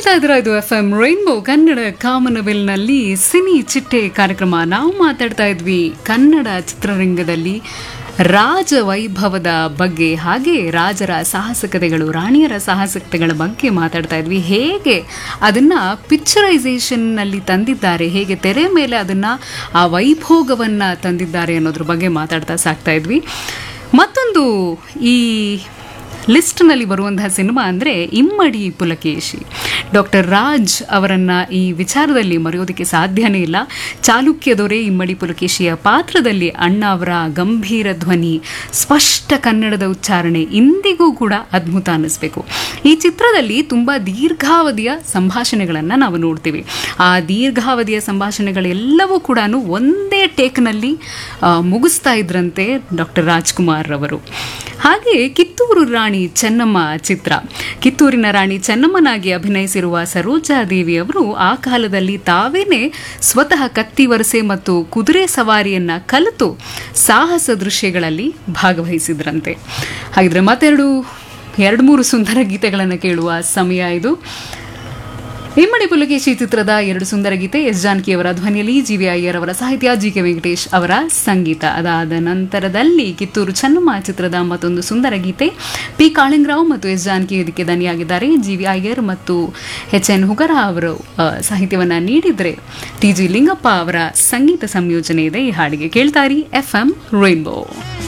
ಕೇಳ್ತಾ ಇದ್ರ ಇದು ಎಫ್ ಎಂ ರೈನ್ಬೋ ಕನ್ನಡ ಕಾಮನವೆಲ್ನಲ್ಲಿ ಸಿನಿ ಚಿಟ್ಟೆ ಕಾರ್ಯಕ್ರಮ ನಾವು ಮಾತಾಡ್ತಾ ಇದ್ವಿ ಕನ್ನಡ ಚಿತ್ರರಂಗದಲ್ಲಿ ರಾಜ ವೈಭವದ ಬಗ್ಗೆ ಹಾಗೆ ರಾಜರ ಸಾಹಸಕತೆಗಳು ರಾಣಿಯರ ಸಾಹಸಕತೆಗಳ ಬಗ್ಗೆ ಮಾತಾಡ್ತಾ ಇದ್ವಿ ಹೇಗೆ ಅದನ್ನ ಪಿಕ್ಚರೈಸೇಷನ್ನಲ್ಲಿ ತಂದಿದ್ದಾರೆ ಹೇಗೆ ತೆರೆ ಮೇಲೆ ಅದನ್ನ ಆ ವೈಭೋಗವನ್ನ ತಂದಿದ್ದಾರೆ ಅನ್ನೋದ್ರ ಬಗ್ಗೆ ಮಾತಾಡ್ತಾ ಸಾಕ್ತಾ ಇದ್ವಿ ಮತ್ತೊಂದು ಈ ಲಿಸ್ಟ್ನಲ್ಲಿ ಬರುವಂತಹ ಸಿನಿಮಾ ಅಂದರೆ ಇಮ್ಮಡಿ ಪುಲಕೇಶಿ ಡಾಕ್ಟರ್ ರಾಜ್ ಅವರನ್ನು ಈ ವಿಚಾರದಲ್ಲಿ ಮರೆಯೋದಕ್ಕೆ ಸಾಧ್ಯನೇ ಇಲ್ಲ ಚಾಲುಕ್ಯ ದೊರೆ ಇಮ್ಮಡಿ ಪುಲಕೇಶಿಯ ಪಾತ್ರದಲ್ಲಿ ಅಣ್ಣ ಅವರ ಗಂಭೀರ ಧ್ವನಿ ಸ್ಪಷ್ಟ ಕನ್ನಡದ ಉಚ್ಚಾರಣೆ ಇಂದಿಗೂ ಕೂಡ ಅದ್ಭುತ ಅನ್ನಿಸ್ಬೇಕು ಈ ಚಿತ್ರದಲ್ಲಿ ತುಂಬ ದೀರ್ಘಾವಧಿಯ ಸಂಭಾಷಣೆಗಳನ್ನು ನಾವು ನೋಡ್ತೀವಿ ಆ ದೀರ್ಘಾವಧಿಯ ಸಂಭಾಷಣೆಗಳೆಲ್ಲವೂ ಕೂಡ ಒಂದೇ ಟೇಕ್ನಲ್ಲಿ ಆ, ಮುಗಿಸ್ತಾ ಇದ್ರಂತೆ ಡಾಕ್ಟರ್ ರಾಜ್ಕುಮಾರ್ ಅವರು ಹಾಗೆ ಕಿತ್ತೂರು ರಾಣಿ ಚೆನ್ನಮ್ಮ ಚಿತ್ರ ಕಿತ್ತೂರಿನ ರಾಣಿ ಚೆನ್ನಮ್ಮನಾಗಿ ಅಭಿನಯಿಸಿರುವ ಸರೋಜಾದೇವಿ ಅವರು ಆ ಕಾಲದಲ್ಲಿ ತಾವೇನೆ ಸ್ವತಃ ಕತ್ತಿ ವರಸೆ ಮತ್ತು ಕುದುರೆ ಸವಾರಿಯನ್ನ ಕಲಿತು ಸಾಹಸ ದೃಶ್ಯಗಳಲ್ಲಿ ಭಾಗವಹಿಸಿದ್ರಂತೆ ಹಾಗಿದ್ರೆ ಮತ್ತೆರಡು ಎರಡು ಮೂರು ಸುಂದರ ಗೀತೆಗಳನ್ನು ಕೇಳುವ ಸಮಯ ಇದು ಇಮ್ಮಡಿ ಪುಲಕೇಶಿ ಚಿತ್ರದ ಎರಡು ಸುಂದರ ಗೀತೆ ಎಸ್ ಜಾನಕಿಯವರ ಧ್ವನಿಯಲ್ಲಿ ಜಿ ವಿ ಅಯ್ಯರ್ ಅವರ ಸಾಹಿತ್ಯ ಜಿ ಕೆ ವೆಂಕಟೇಶ್ ಅವರ ಸಂಗೀತ ಅದಾದ ನಂತರದಲ್ಲಿ ಕಿತ್ತೂರು ಚೆನ್ನಮ್ಮ ಚಿತ್ರದ ಮತ್ತೊಂದು ಸುಂದರ ಗೀತೆ ಪಿ ಕಾಳಿಂಗರಾವ್ ಮತ್ತು ಎಸ್ ಜಾನಕಿ ಇದಕ್ಕೆ ದನಿಯಾಗಿದ್ದಾರೆ ಜಿ ವಿ ಅಯ್ಯರ್ ಮತ್ತು ಎಚ್ ಎನ್ ಹುಗರ ಅವರು ಆ, ಸಾಹಿತ್ಯವನ್ನ ನೀಡಿದರೆ ಟಿ ಜಿ ಲಿಂಗಪ್ಪ ಅವರ ಸಂಗೀತ ಸಂಯೋಜನೆ ಇದೆ ಈ ಹಾಡಿಗೆ ಕೇಳ್ತಾರಿ ಎಫ್ ಎಂ ರೈನ್ಬೋ